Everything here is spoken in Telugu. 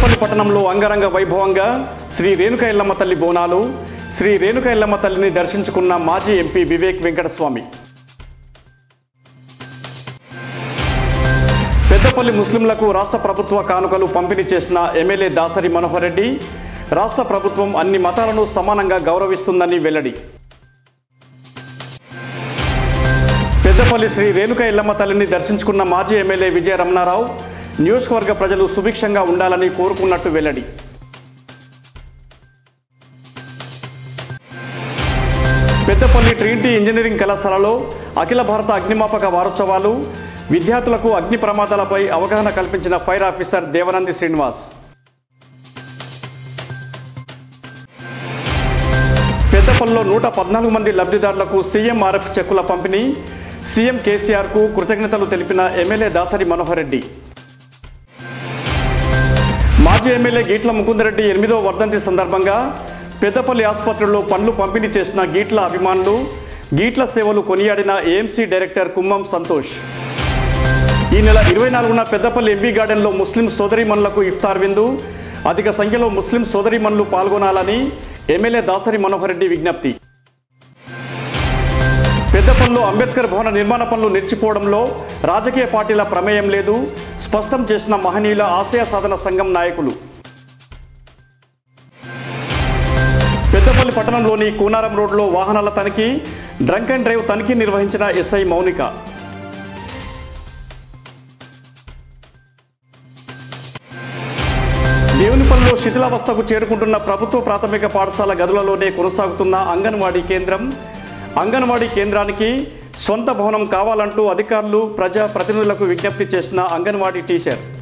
పెద్దపల్లి పట్టణంలో అంగరంగ వైభవంగా శ్రీ రేణుక ఎల్లమ్మ తల్లి బోనాలు శ్రీ రేణుక ఎల్లమ్మ తల్లిని దర్శించుకున్న మాజీ ఎంపీ వివేక్ వెంకటస్వామి పెద్దపల్లి ముస్లింలకు రాష్ట్ర ప్రభుత్వ కానుకలు పంపిణీ చేసిన ఎమ్మెల్యే దాసరి మనోహర్ రెడ్డి రాష్ట్ర ప్రభుత్వం అన్ని మతాలను సమానంగా గౌరవిస్తుందని వెల్లడి పెద్దపల్లి శ్రీ రేణుక ఎల్లమ్మ తల్లిని దర్శించుకున్న మాజీ ఎమ్మెల్యే విజయ రమణారావు నియోజకవర్గ ప్రజలు సుభిక్షంగా ఉండాలని కోరుకున్నట్టు వెల్లడి పెద్దపల్లి ట్రినిటీ ఇంజనీరింగ్ కళాశాలలో అఖిల భారత అగ్నిమాపక వారోత్సవాలు విద్యార్థులకు అగ్ని ప్రమాదాలపై అవగాహన కల్పించిన ఫైర్ ఆఫీసర్ దేవనంది శ్రీనివాస్ పెద్దపల్లిలో నూట పద్నాలుగు మంది లబ్ధిదారులకు సీఎంఆర్ఎఫ్ చెక్కుల పంపిణీ సీఎం కేసీఆర్కు కృతజ్ఞతలు తెలిపిన ఎమ్మెల్యే దాసరి మనోహర్ రెడ్డి మాజీ ఎమ్మెల్యే గీట్ల ముకుందరెడ్డి ఎనిమిదో వర్ధంతి సందర్భంగా పెద్దపల్లి ఆసుపత్రిలో పండ్లు పంపిణీ చేసిన గీట్ల అభిమానులు గీట్ల సేవలు కొనియాడిన ఏఎంసీ డైరెక్టర్ కుమ్మం సంతోష్ ఈ నెల ఇరవై నాలుగున పెద్దపల్లి ఎంపీ గార్డెన్లో ముస్లిం సోదరీమణులకు ఇఫ్తార్ విందు అధిక సంఖ్యలో ముస్లిం సోదరీమణులు పాల్గొనాలని ఎమ్మెల్యే దాసరి మనోహర్ రెడ్డి విజ్ఞప్తి పెద్దపల్లిలో అంబేద్కర్ భవన నిర్మాణ పనులు నిలిచిపోవడంలో రాజకీయ పార్టీల ప్రమేయం లేదు స్పష్టం చేసిన మహనీయుల ఆశయ సాధన సంఘం నాయకులు పెద్దపల్లి పట్టణంలోని కూనారం రోడ్లో వాహనాల తనిఖీ డ్రంక్ అండ్ డ్రైవ్ తనిఖీ నిర్వహించిన ఎస్ఐ మౌనిక దేవునిపల్లిలో శిథిలావస్థకు చేరుకుంటున్న ప్రభుత్వ ప్రాథమిక పాఠశాల గదులలోనే కొనసాగుతున్న అంగన్వాడీ కేంద్రం అంగన్వాడీ కేంద్రానికి సొంత భవనం కావాలంటూ అధికారులు ప్రజా ప్రతినిధులకు విజ్ఞప్తి చేసిన అంగన్వాడీ టీచర్